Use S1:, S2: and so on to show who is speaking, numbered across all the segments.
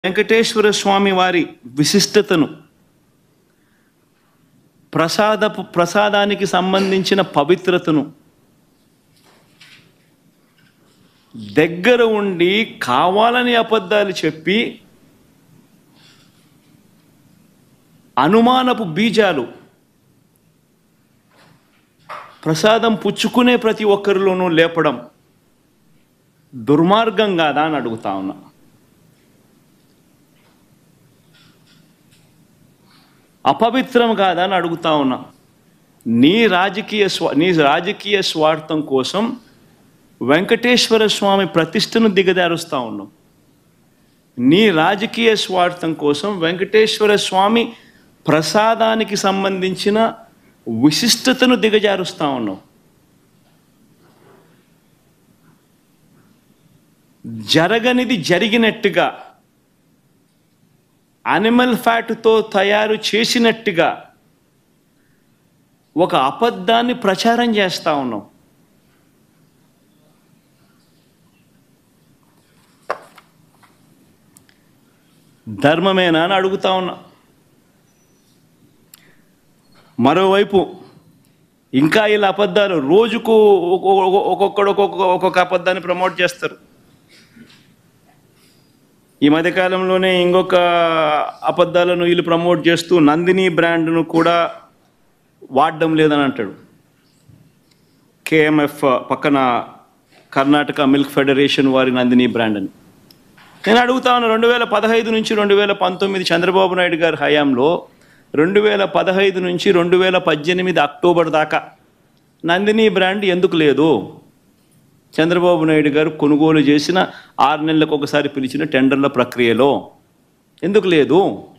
S1: వెంకటేశ్వర స్వామి వారి విశిష్టతను ప్రసాదపు ప్రసాదానికి సంబంధించిన పవిత్రతను దగ్గర ఉండి కావాలని అబద్ధాలు చెప్పి అనుమానపు బీజాలు ప్రసాదం పుచ్చుకునే ప్రతి ఒక్కరిలోనూ లేపడం దుర్మార్గం కాదా అని అడుగుతా ఉన్నా అపవిత్రం కాదా అని అడుగుతా ఉన్నా నీ రాజకీయ స్వా నీ రాజకీయ స్వార్థం కోసం వెంకటేశ్వర స్వామి ప్రతిష్టను దిగజారుస్తా ఉన్నాం నీ రాజకీయ స్వార్థం కోసం వెంకటేశ్వర స్వామి ప్రసాదానికి సంబంధించిన విశిష్టతను దిగజారుస్తా ఉన్నాం జరగనిది జరిగినట్టుగా అనిమల్ ఫ్యాట్తో తయారు చేసినట్టుగా ఒక అబద్ధాన్ని ప్రచారం చేస్తా ఉన్నాం ధర్మమేనా అని అడుగుతా ఉన్నా మరోవైపు ఇంకా ఇలా అబద్ధాలు రోజుకు ఒక్కొ- ఒక్కొ- ఒక్కొక్కడు ఒక్కొక్క ఒక్కొక్క అబద్ధాన్ని ప్రమోట్ చేస్తారు ఈ మధ్యకాలంలోనే ఇంకొక అబద్ధాలను వీళ్ళు ప్రమోట్ చేస్తూ నందిని బ్రాండ్ను కూడా వాడడం లేదని అంటాడు కేఎంఎఫ్ పక్కన కర్ణాటక మిల్క్ ఫెడరేషన్ వారి నందిని బ్రాండ్ అని నేను అడుగుతా ఉన్నా రెండు వేల పదహైదు నుంచి రెండు వేల పంతొమ్మిది చంద్రబాబు నాయుడు గారి హయాంలో రెండు వేల పదహైదు నుంచి రెండు వేల పద్దెనిమిది అక్టోబర్ దాకా నందిని బ్రాండ్ ఎందుకు లేదు చంద్రబాబు నాయుడు గారు కొనుగోలు చేసిన ఆరు నెలలకు ఒకసారి పిలిచిన టెండర్ల ప్రక్రియలో ఎందుకు లేదు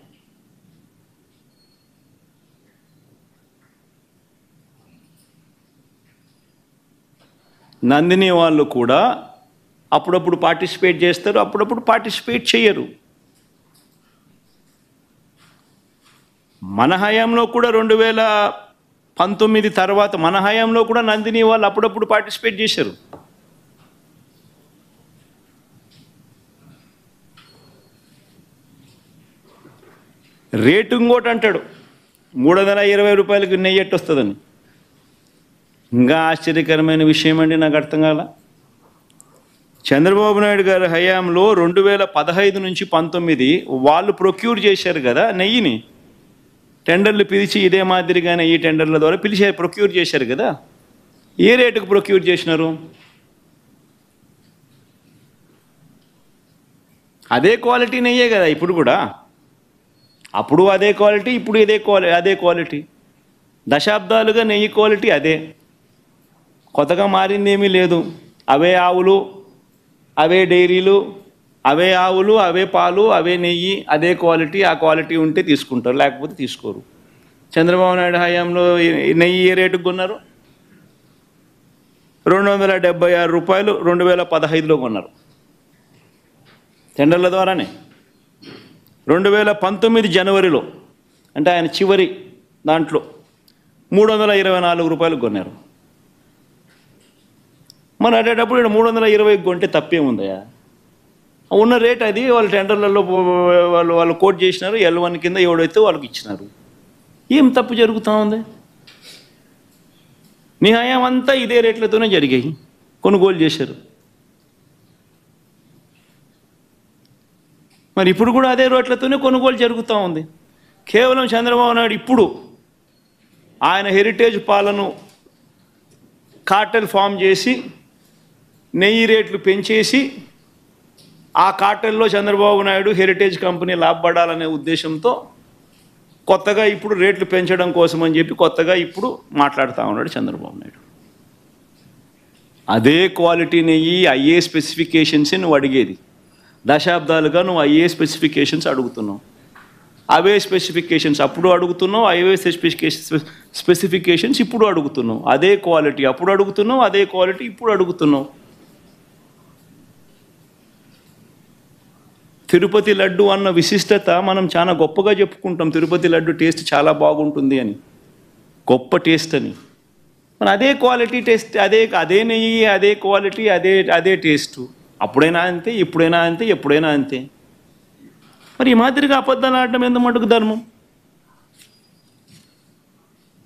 S1: నందిని వాళ్ళు కూడా అప్పుడప్పుడు పార్టిసిపేట్ చేస్తారు అప్పుడప్పుడు పార్టిసిపేట్ చేయరు మన హయాంలో కూడా రెండు వేల పంతొమ్మిది తర్వాత మన హయాంలో కూడా నందిని వాళ్ళు అప్పుడప్పుడు పార్టిసిపేట్ చేశారు రేటు ఇంకోటి అంటాడు మూడు వందల ఇరవై రూపాయలకి నెయ్యి ఎట్టు వస్తుందని ఇంకా ఆశ్చర్యకరమైన విషయం అండి నాకు అర్థం కాల చంద్రబాబు నాయుడు గారి హయాంలో రెండు వేల పదహైదు నుంచి పంతొమ్మిది వాళ్ళు ప్రొక్యూర్ చేశారు కదా నెయ్యిని టెండర్లు పిలిచి ఇదే మాదిరిగానే ఈ టెండర్ల ద్వారా పిలిచి ప్రొక్యూర్ చేశారు కదా ఏ రేటుకు ప్రొక్యూర్ చేసినారు అదే క్వాలిటీ నెయ్యే కదా ఇప్పుడు కూడా అప్పుడు అదే క్వాలిటీ ఇప్పుడు ఇదే క్వాలి అదే క్వాలిటీ దశాబ్దాలుగా నెయ్యి క్వాలిటీ అదే కొత్తగా మారింది ఏమీ లేదు అవే ఆవులు అవే డైరీలు అవే ఆవులు అవే పాలు అవే నెయ్యి అదే క్వాలిటీ ఆ క్వాలిటీ ఉంటే తీసుకుంటారు లేకపోతే తీసుకోరు చంద్రబాబు నాయుడు హయాంలో ఈ నెయ్యి ఏ రేటుకు కొన్నారు రెండు వందల డెబ్బై ఆరు రూపాయలు రెండు వేల పదహైదులో కొన్నారు టెండర్ల ద్వారానే రెండు వేల పంతొమ్మిది జనవరిలో అంటే ఆయన చివరి దాంట్లో మూడు వందల ఇరవై నాలుగు రూపాయలు కొన్నారు మరి అటేటప్పుడు ఇక్కడ మూడు వందల ఇరవై కొంటే తప్పేముందయా ఉన్న రేట్ అది వాళ్ళ టెండర్లలో వాళ్ళు వాళ్ళు కోట్ చేసినారు ఎల్ వన్ కింద ఎవడైతే వాళ్ళకి ఇచ్చినారు ఏం తప్పు జరుగుతూ ఉంది నీ హయాం అంతా ఇదే రేట్లతోనే జరిగాయి కొనుగోలు చేశారు మరి ఇప్పుడు కూడా అదే రేట్లతోనే కొనుగోలు జరుగుతూ ఉంది కేవలం చంద్రబాబు నాయుడు ఇప్పుడు ఆయన హెరిటేజ్ పాలను కార్టెల్ ఫామ్ చేసి నెయ్యి రేట్లు పెంచేసి ఆ కార్టెల్లో చంద్రబాబు నాయుడు హెరిటేజ్ కంపెనీ లాభపడాలనే ఉద్దేశంతో కొత్తగా ఇప్పుడు రేట్లు పెంచడం కోసం అని చెప్పి కొత్తగా ఇప్పుడు మాట్లాడుతూ ఉన్నాడు చంద్రబాబు నాయుడు అదే క్వాలిటీ నెయ్యి అయ్యే స్పెసిఫికేషన్సే నువ్వు అడిగేది దశాబ్దాలుగా నువ్వు అయ్యే స్పెసిఫికేషన్స్ అడుగుతున్నావు అవే స్పెసిఫికేషన్స్ అప్పుడు అడుగుతున్నావు అవే స్పెసిఫికేషన్ స్పెసిఫికేషన్స్ ఇప్పుడు అడుగుతున్నావు అదే క్వాలిటీ అప్పుడు అడుగుతున్నావు అదే క్వాలిటీ ఇప్పుడు అడుగుతున్నావు తిరుపతి లడ్డు అన్న విశిష్టత మనం చాలా గొప్పగా చెప్పుకుంటాం తిరుపతి లడ్డు టేస్ట్ చాలా బాగుంటుంది అని గొప్ప టేస్ట్ అని మరి అదే క్వాలిటీ టేస్ట్ అదే అదే నెయ్యి అదే క్వాలిటీ అదే అదే టేస్ట్ అప్పుడైనా అంతే ఇప్పుడైనా అంతే ఎప్పుడైనా అంతే మరి ఈ మాదిరిగా అబద్ధాలు ఆడటం ఎంత మటుకు ధర్మం